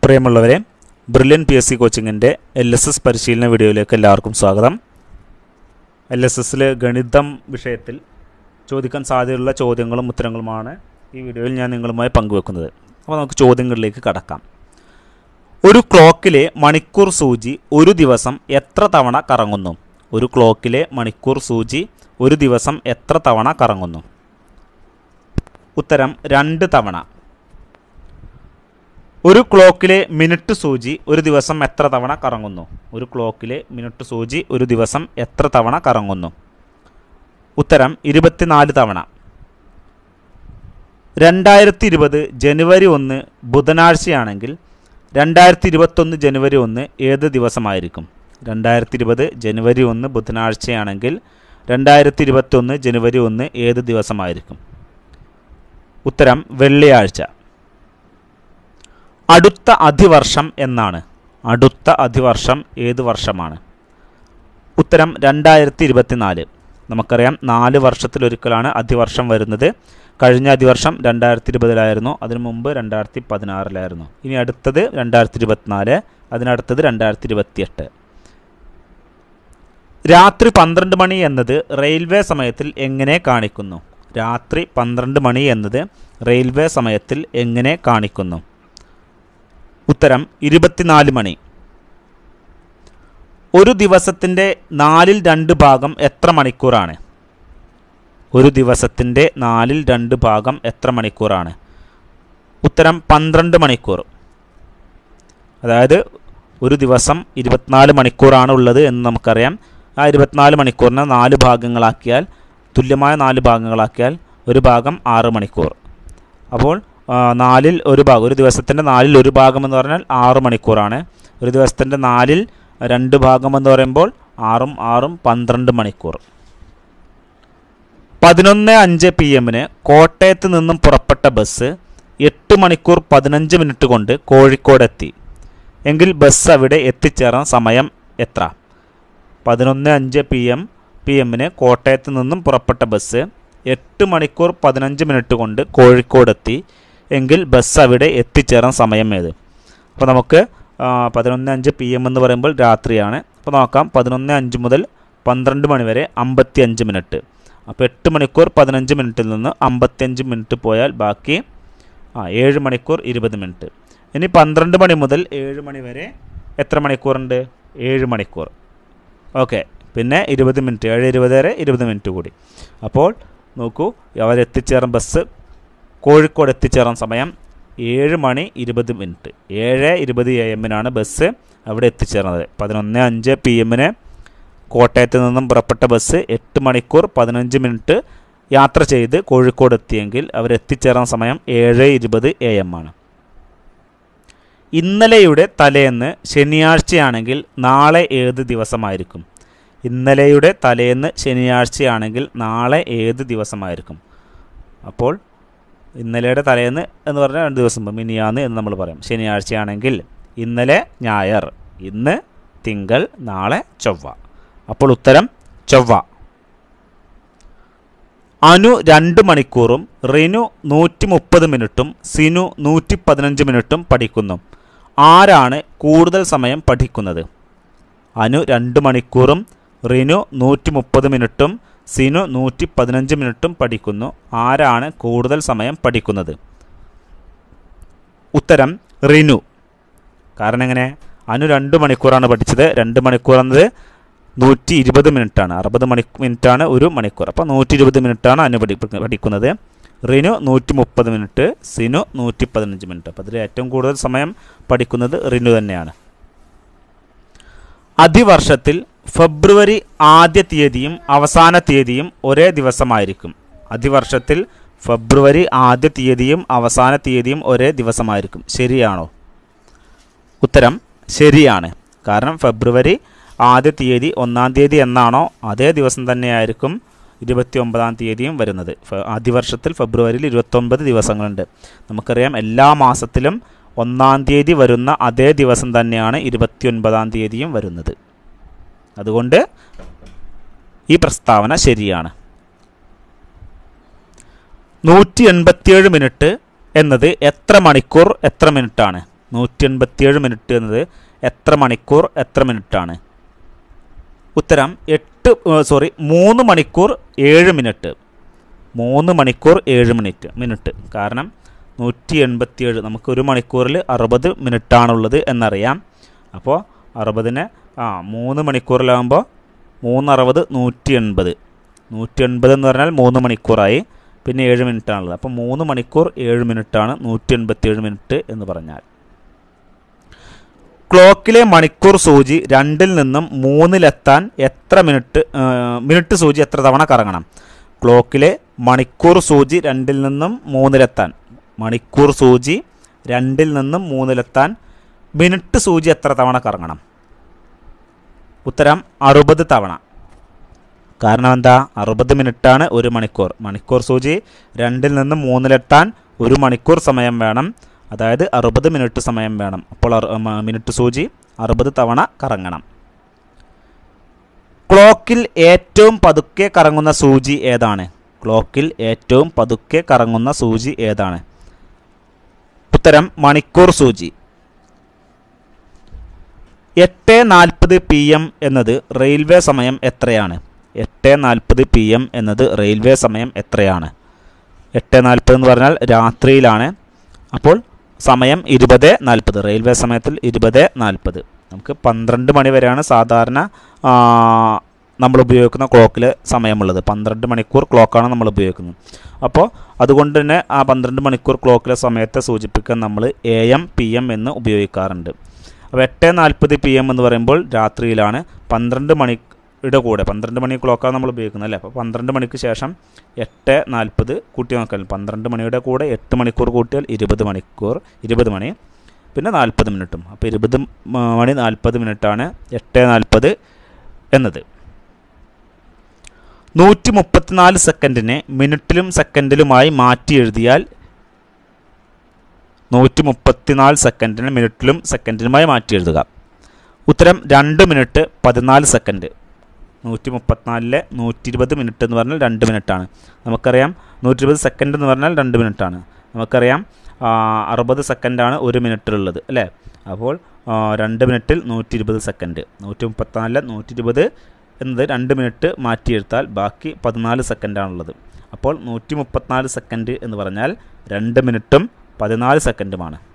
പ്രിയമുള്ളവരെ Brilliant P S C കോച്ചിങ്ങിൻ്റെ L S S പരിശീലന വീഡിയോയിലേക്ക് എല്ലാവർക്കും സ്വാഗതം എൽ എസ് എസിൽ ഗണിതം വിഷയത്തിൽ ചോദിക്കാൻ സാധ്യതയുള്ള ചോദ്യങ്ങളും ഉത്തരങ്ങളുമാണ് ഈ വീഡിയോയിൽ ഞാൻ നിങ്ങളുമായി പങ്കുവെക്കുന്നത് അപ്പോൾ നമുക്ക് ചോദ്യങ്ങളിലേക്ക് കടക്കാം ഒരു ക്ലോക്കിലെ മണിക്കൂർ സൂചി ഒരു ദിവസം എത്ര തവണ കറങ്ങുന്നു ഒരു ക്ലോക്കിലെ മണിക്കൂർ സൂചി ഒരു ദിവസം എത്ര തവണ കറങ്ങുന്നു ഉത്തരം രണ്ട് തവണ ഒരു ക്ലോക്കിലെ മിനിറ്റ് സൂചി ഒരു ദിവസം എത്ര തവണ കറങ്ങുന്നു ഒരു ക്ലോക്കിലെ മിനിറ്റ് സൂചി ഒരു ദിവസം എത്ര തവണ കറങ്ങുന്നു ഉത്തരം ഇരുപത്തിനാല് തവണ രണ്ടായിരത്തി ഇരുപത് ജനുവരി ഒന്ന് ബുധനാഴ്ചയാണെങ്കിൽ രണ്ടായിരത്തി ഇരുപത്തൊന്ന് ജനുവരി ഒന്ന് ഏത് ദിവസമായിരിക്കും രണ്ടായിരത്തി ഇരുപത് ജനുവരി ഒന്ന് ബുധനാഴ്ചയാണെങ്കിൽ രണ്ടായിരത്തി ഇരുപത്തൊന്ന് ജനുവരി ഒന്ന് ഏത് ദിവസമായിരിക്കും ഉത്തരം വെള്ളിയാഴ്ച അടുത്ത അതിവർഷം എന്നാണ് അടുത്ത അതിവർഷം ഏത് വർഷമാണ് ഉത്തരം രണ്ടായിരത്തി ഇരുപത്തിനാല് നമുക്കറിയാം നാല് വർഷത്തിലൊരിക്കലാണ് അതിവർഷം വരുന്നത് കഴിഞ്ഞ അതിവർഷം രണ്ടായിരത്തി ഇരുപതിലായിരുന്നു അതിനു മുമ്പ് രണ്ടായിരത്തി പതിനാറിലായിരുന്നു ഇനി അടുത്തത് രണ്ടായിരത്തി ഇരുപത്തിനാല് അതിനടുത്തത് രണ്ടായിരത്തി ഇരുപത്തിയെട്ട് രാത്രി പന്ത്രണ്ട് മണി എന്നത് റെയിൽവേ സമയത്തിൽ എങ്ങനെ കാണിക്കുന്നു രാത്രി പന്ത്രണ്ട് മണി എന്നത് റെയിൽവേ സമയത്തിൽ എങ്ങനെ കാണിക്കുന്നു ഉത്തരം ഇരുപത്തിനാല് മണി ഒരു ദിവസത്തിൻ്റെ നാലിൽ രണ്ട് ഭാഗം എത്ര മണിക്കൂറാണ് ഒരു ദിവസത്തിൻ്റെ നാലിൽ രണ്ട് ഭാഗം എത്ര മണിക്കൂറാണ് ഉത്തരം പന്ത്രണ്ട് മണിക്കൂർ അതായത് ഒരു ദിവസം ഇരുപത്തിനാല് മണിക്കൂറാണ് ഉള്ളത് എന്ന് നമുക്കറിയാം ആ ഇരുപത്തിനാല് മണിക്കൂറിനെ നാല് ഭാഗങ്ങളാക്കിയാൽ തുല്യമായ നാല് ഭാഗങ്ങളാക്കിയാൽ ഒരു ഭാഗം ആറ് മണിക്കൂർ അപ്പോൾ ആ, നാലിൽ ഒരു ഭാഗം ഒരു ദിവസത്തിൻ്റെ നാലിൽ ഒരു ഭാഗം എന്ന് പറഞ്ഞാൽ ആറ് മണിക്കൂറാണ് ഒരു ദിവസത്തിൻ്റെ നാലിൽ രണ്ട് ഭാഗം എന്ന് പറയുമ്പോൾ ആറും ആറും പന്ത്രണ്ട് മണിക്കൂർ പതിനൊന്ന് അഞ്ച് പി എമ്മിന് കോട്ടയത്ത് നിന്നും പുറപ്പെട്ട ബസ് എട്ട് മണിക്കൂർ പതിനഞ്ച് മിനിറ്റ് കൊണ്ട് കോഴിക്കോടെത്തി എങ്കിൽ ബസ് അവിടെ എത്തിച്ചേരാൻ സമയം എത്ര പതിനൊന്ന് അഞ്ച് പി എം പി എമ്മിന് കോട്ടയത്ത് നിന്നും പുറപ്പെട്ട ബസ് എട്ട് മണിക്കൂർ പതിനഞ്ച് മിനിറ്റ് കൊണ്ട് കോഴിക്കോടെത്തി എങ്കിൽ ബസ് അവിടെ എത്തിച്ചേരാൻ സമയം ഏത് അപ്പോൾ നമുക്ക് പതിനൊന്ന് അഞ്ച് പി എം എന്ന് പറയുമ്പോൾ രാത്രിയാണ് അപ്പോൾ നോക്കാം പതിനൊന്ന് അഞ്ച് മുതൽ പന്ത്രണ്ട് മണി വരെ അമ്പത്തി അഞ്ച് മിനിറ്റ് അപ്പോൾ എട്ട് മണിക്കൂർ പതിനഞ്ച് മിനിറ്റിൽ നിന്ന് അമ്പത്തിയഞ്ച് മിനിറ്റ് പോയാൽ ബാക്കി ആ ഏഴ് മണിക്കൂർ ഇരുപത് മിനിറ്റ് ഇനി പന്ത്രണ്ട് മണി മുതൽ ഏഴ് മണി വരെ എത്ര മണിക്കൂറുണ്ട് ഏഴ് മണിക്കൂർ ഓക്കെ പിന്നെ ഇരുപത് മിനിറ്റ് ഏഴ് ഇരുപത് വരെ ഇരുപത് മിനിറ്റ് കൂടി അപ്പോൾ നോക്കൂ അവരെത്തിച്ചേരാൻ ബസ് കോഴിക്കോട് എത്തിച്ചേരാൻ സമയം ഏഴ് മണി ഇരുപത് മിനിറ്റ് ഏഴ് ഇരുപത് എ എമ്മിനാണ് ബസ് അവിടെ എത്തിച്ചേർന്നത് പതിനൊന്ന് അഞ്ച് പി എമ്മിന് കോട്ടയത്ത് നിന്നും പുറപ്പെട്ട ബസ് എട്ട് മണിക്കൂർ പതിനഞ്ച് മിനിറ്റ് യാത്ര ചെയ്ത് കോഴിക്കോട് എത്തിയെങ്കിൽ അവരെത്തിച്ചേരാൻ സമയം ഏഴ് ഇരുപത് എ എം ആണ് ഇന്നലെയുടെ തലേന്ന് ശനിയാഴ്ചയാണെങ്കിൽ നാളെ ഏത് ദിവസമായിരിക്കും ഇന്നലെയുടെ തലേന്ന് ശനിയാഴ്ചയാണെങ്കിൽ നാളെ ഏത് ദിവസമായിരിക്കും അപ്പോൾ ഇന്നലെയുടെ തലേന്ന് എന്ന് പറഞ്ഞാൽ രണ്ട് ദിവസം മുമ്പ് മിനിയാന്ന് എന്ന് നമ്മൾ പറയും ശനിയാഴ്ചയാണെങ്കിൽ ഇന്നലെ ഞായർ ഇന്ന് തിങ്കൾ നാളെ ചൊവ്വ അപ്പോൾ ഉത്തരം ചൊവ്വ അനു രണ്ട് മണിക്കൂറും റിനു നൂറ്റി മുപ്പത് മിനിറ്റും സിനു നൂറ്റി പതിനഞ്ച് മിനിറ്റും പഠിക്കുന്നു ആരാണ് കൂടുതൽ സമയം പഠിക്കുന്നത് അനു രണ്ട് മണിക്കൂറും റിനു നൂറ്റി മുപ്പത് മിനിറ്റും സിനു നൂറ്റി പതിനഞ്ച് മിനിറ്റും പഠിക്കുന്നു ആരാണ് കൂടുതൽ സമയം പഠിക്കുന്നത് ഉത്തരം റിനു കാരണം എങ്ങനെ അനു രണ്ട് മണിക്കൂറാണ് പഠിച്ചത് രണ്ട് മണിക്കൂർ എന്നത് നൂറ്റി ഇരുപത് മിനിറ്റാണ് അറുപത് മണി മിനിറ്റാണ് ഒരു മണിക്കൂർ അപ്പോൾ നൂറ്റി ഇരുപത് മിനിറ്റാണ് അനു പഠി പഠിക്കുന്നത് റിനു നൂറ്റി മുപ്പത് മിനിറ്റ് സിനു നൂറ്റി പതിനഞ്ച് മിനിറ്റ് അപ്പോൾ അതിൽ ഏറ്റവും കൂടുതൽ സമയം പഠിക്കുന്നത് റിനു തന്നെയാണ് അതിവർഷത്തിൽ ഫെബ്രുവരി ആദ്യ തീയതിയും അവസാന തീയതിയും ഒരേ ദിവസമായിരിക്കും അതിവർഷത്തിൽ ഫെബ്രുവരി ആദ്യ തീയതിയും അവസാന തീയതിയും ഒരേ ദിവസമായിരിക്കും ശരിയാണോ ഉത്തരം ശരിയാണ് കാരണം ഫെബ്രുവരി ആദ്യ തീയതി ഒന്നാം തീയതി എന്നാണോ അതേ ദിവസം തന്നെയായിരിക്കും ഇരുപത്തി ഒമ്പതാം തീയതിയും വരുന്നത് ഫ- ആദ്യവർഷത്തിൽ ഫെബ്രുവരിയിൽ ഇരുപത്തൊമ്പത് ദിവസങ്ങളുണ്ട് നമുക്കറിയാം എല്ലാ മാസത്തിലും ഒന്നാം തീയതി വരുന്ന അതേ ദിവസം തന്നെയാണ് ഇരുപത്തി ഒൻപതാം തീയതിയും വരുന്നത് അതുകൊണ്ട് ഈ പ്രസ്താവന ശരിയാണ് നൂറ്റി എൺപത്തിയേഴ് മിനിറ്റ് എന്നത് എത്ര മണിക്കൂർ എത്ര മിനിറ്റാണ് നൂറ്റി എൺപത്തിയേഴ് മിനിറ്റ് എന്നത് എത്ര മണിക്കൂർ എത്ര മിനിറ്റാണ് ഉത്തരം എട്ട് സോറി മൂന്ന് മണിക്കൂർ ഏഴ് മിനിറ്റ് മൂന്ന് മണിക്കൂർ ഏഴ് മിനിറ്റ് മിനിറ്റ് കാരണം നൂറ്റി എൺപത്തിയേഴ് നമുക്ക് ഒരു മണിക്കൂറിൽ അറുപത് മിനിറ്റാണുള്ളത് എന്നറിയാം അപ്പോൾ അറുപതിനെ ആ മൂന്ന് മണിക്കൂറിലാകുമ്പോൾ മൂന്നറുപത് നൂറ്റി എൺപത് നൂറ്റി എൺപത് എന്ന് പറഞ്ഞാൽ മൂന്ന് മണിക്കൂറായി പിന്നെ ഏഴ് മിനിറ്റാണുള്ളത് അപ്പോൾ മൂന്ന് മണിക്കൂർ ഏഴ് മിനിറ്റാണ് നൂറ്റി എൺപത്തിയേഴ് മിനിറ്റ് എന്ന് പറഞ്ഞാൽ ക്ലോക്കിലെ മണിക്കൂർ സൂചി രണ്ടിൽ നിന്നും മൂന്നിലെത്താൻ എത്ര മിനിറ്റ് ആ, മിനിറ്റ് സൂചി എത്ര തവണ കറങ്ങണം ക്ലോക്കിലെ മണിക്കൂർ സൂചി രണ്ടിൽ നിന്നും മൂന്നിലെത്താൻ മണിക്കൂർ സൂചി രണ്ടിൽ നിന്നും മൂന്നിലെത്താൻ മിനിറ്റ് സൂചി എത്ര തവണ കറങ്ങണം ഉത്തരം അറുപത് തവണ കാരണം എന്താ അറുപത് മിനിറ്റാണ് ഒരു മണിക്കൂർ മണിക്കൂർ സൂചി രണ്ടിൽ നിന്ന് മൂന്നിലെത്താൻ ഒരു മണിക്കൂർ സമയം വേണം അതായത് അറുപത് മിനിറ്റ് സമയം വേണം അപ്പോൾ അറു- മ- മിനിറ്റ് സൂചി അറുപത് തവണ കറങ്ങണം ക്ലോക്കിൽ ഏറ്റവും പതുക്കെ കറങ്ങുന്ന സൂചി ഏതാണ് ക്ലോക്കിൽ ഏറ്റവും പതുക്കെ കറങ്ങുന്ന സൂചി ഏതാണ് ഉത്തരം മണിക്കൂർ സൂചി എട്ട് നാൽപ്പത് പി എം എന്നത് റെയിൽവേ സമയം എത്രയാണ് എട്ട് നാൽപ്പത് പി എം എന്നത് റെയിൽവേ സമയം എത്രയാണ് എട്ട് നാൽപ്പത് എന്ന് പറഞ്ഞാൽ രാത്രിയിലാണ് അപ്പോൾ സമയം ഇരുപത് നാൽപ്പത് റെയിൽവേ സമയത്തിൽ ഇരുപത് നാൽപ്പത് നമുക്ക് പന്ത്രണ്ട് മണി വരെയാണ് സാധാരണ ആ, നമ്മൾ ഉപയോഗിക്കുന്ന ക്ലോക്കിൽ സമയമുള്ളത് പന്ത്രണ്ട് മണിക്കൂർ ക്ലോക്കാണ് നമ്മൾ ഉപയോഗിക്കുന്നത് അപ്പോൾ അതുകൊണ്ട് തന്നെ ആ പന്ത്രണ്ട് മണിക്കൂർ ക്ലോക്കിലെ സമയത്തെ സൂചിപ്പിക്കാൻ നമ്മൾ എ എം പി എം എന്ന് ഉപയോഗിക്കാറുണ്ട് അപ്പോൾ എട്ട് നാൽപ്പത് പി എം എന്ന് പറയുമ്പോൾ രാത്രിയിലാണ് പന്ത്രണ്ട് മണിയുടെ കൂടെ പന്ത്രണ്ട് മണി ക്ലോക്കാണ് നമ്മൾ ഉപയോഗിക്കുന്നത് അല്ലേ അപ്പോൾ പന്ത്രണ്ട് മണിക്ക് ശേഷം എട്ട് നാൽപ്പത് കൂട്ടി നോക്കാൻ പന്ത്രണ്ട് മണിയുടെ കൂടെ എട്ട് മണിക്കൂർ കൂട്ടിയാൽ ഇരുപത് മണിക്കൂർ ഇരുപത് മണി പിന്നെ നാൽപ്പത് മിനിറ്റും അപ്പോൾ ഇരുപത് മണി നാൽപ്പത് മിനിറ്റാണ് എട്ട് നാൽപ്പത് എന്നത് നൂറ്റി മുപ്പത്തിനാല് സെക്കൻഡിനെ മിനിറ്റിലും സെക്കൻഡിലുമായി മാറ്റി എഴുതിയാൽ നൂറ്റി മുപ്പത്തിനാല് സെക്കൻഡിനെ മിനിറ്റിലും സെക്കൻഡിലുമായി മാറ്റി എഴുതുക ഉത്തരം രണ്ട് മിനിറ്റ് പതിനാല് സെക്കൻഡ് നൂറ്റി മുപ്പത്തിനാലിലെ നൂറ്റി ഇരുപത് മിനിറ്റ് എന്ന് പറഞ്ഞാൽ രണ്ട് മിനിറ്റാണ് നമുക്കറിയാം നൂറ്റി ഇരുപത് സെക്കൻഡ് എന്ന് പറഞ്ഞാൽ രണ്ട് മിനിറ്റാണ് നമുക്കറിയാം ആ, അറുപത് സെക്കൻഡാണ് ഒരു മിനിറ്റിലുള്ളത് അല്ലേ അപ്പോൾ ആ, രണ്ട് മിനിറ്റിൽ നൂറ്റി ഇരുപത് സെക്കൻഡ് നൂറ്റി മുപ്പത്തിനാലിലെ നൂറ്റി ഇരുപത് എന്നത് രണ്ട് മിനിറ്റ് മാറ്റിയെടുത്താൽ ബാക്കി പതിനാല് സെക്കൻഡാണുള്ളത് അപ്പോൾ നൂറ്റി മുപ്പത്തിനാല് സെക്കൻഡ് എന്ന് പറഞ്ഞാൽ രണ്ട് മിനിറ്റും പതിനാല് സെക്കൻഡുമാണ്